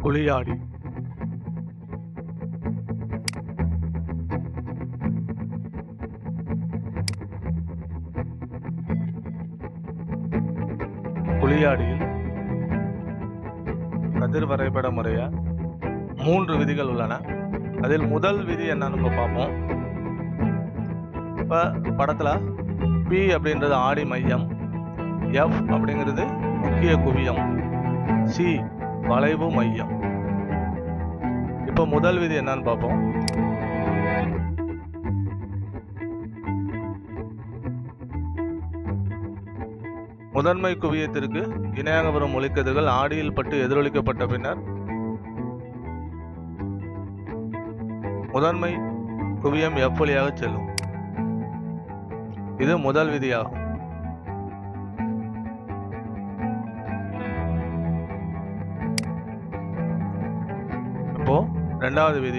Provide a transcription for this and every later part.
குழியாடி குழியாடியில் கதிர் வரைபட முறைய மூன்று விதிகள் உள்ளன அதில் முதல் விதி என்னன்னு நம்ம பார்ப்போம் இப்போ படத்துல பி அப்படின்றது ஆடி மையம் எஃப் அப்படிங்கிறது முக்கிய குவியம் சி வளைவு மையம் இப்போ முதல் விதி என்னன்னு பார்ப்போம் முதன்மை குவியத்திற்கு இணையாக வரும் ஒளிக்கதிர்கள் ஆடியில் பட்டு எதிரொலிக்கப்பட்ட பின்னர் முதன்மை குவியம் எஃப் வழியாக செல்லும் இது முதல் விதியாகும் இப்போ இரண்டாவது விதி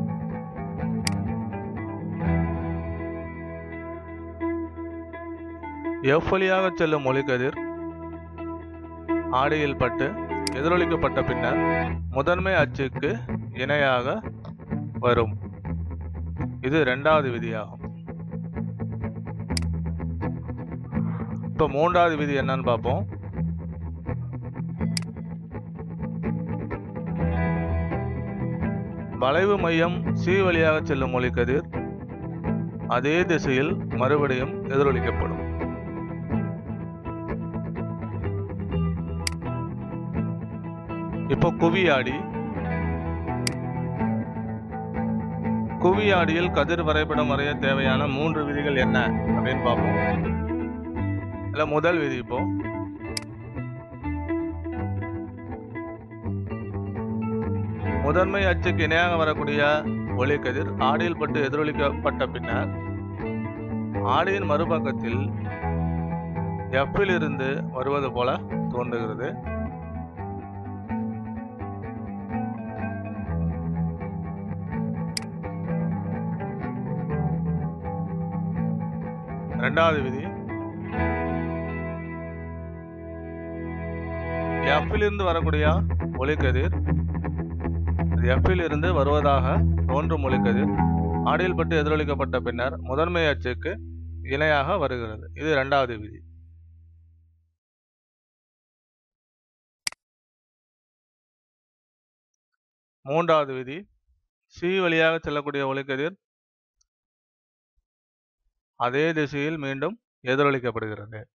எஃப் வழியாக செல்லும் ஒளிக்கதிர் ஆடியில் பட்டு எதிரொலிக்கப்பட்ட பின்னர் முதன்மை அச்சுக்கு இணையாக வரும் இது இரண்டாவது விதியாகும் இப்போ மூன்றாவது விதி என்னன்னு பார்ப்போம் வளைவு மையம் சி வழியாக செல்லும் ஒளிக்கதிர் அதே திசையில் மறுபடியும் எதிரொலிக்கப்படும் இப்போ குவியாடி குவியாடியில் கதிர் வரைபடம் வரைய தேவையான மூன்று விதிகள் என்ன அப்படின்னு பார்ப்போம் இல்ல முதல் விதி இப்போ முதன்மை அச்சுக்கு இணையாக வரக்கூடிய ஒளிக்கதிர் ஆடியில் பட்டு எதிரொலிக்கப்பட்ட பின்னர் ஆடியின் மறுபக்கத்தில் எஃப்பில் இருந்து வருவது போல தோன்றுகிறது இரண்டாவது விதி எஃப்பில் இருந்து வரக்கூடிய ஒளிக்கதிர் எஃப்பில் இருந்து வருவதாக தோன்றும் ஒளிக்கதிர் ஆடியில் பட்டு எதிரொலிக்கப்பட்ட பின்னர் முதன்மை அச்சுக்கு இணையாக வருகிறது இது இரண்டாவது விதி மூன்றாவது விதி சி வழியாக செல்லக்கூடிய ஒளிக்கதிர் அதே திசையில் மீண்டும் எதிரொலிக்கப்படுகிறது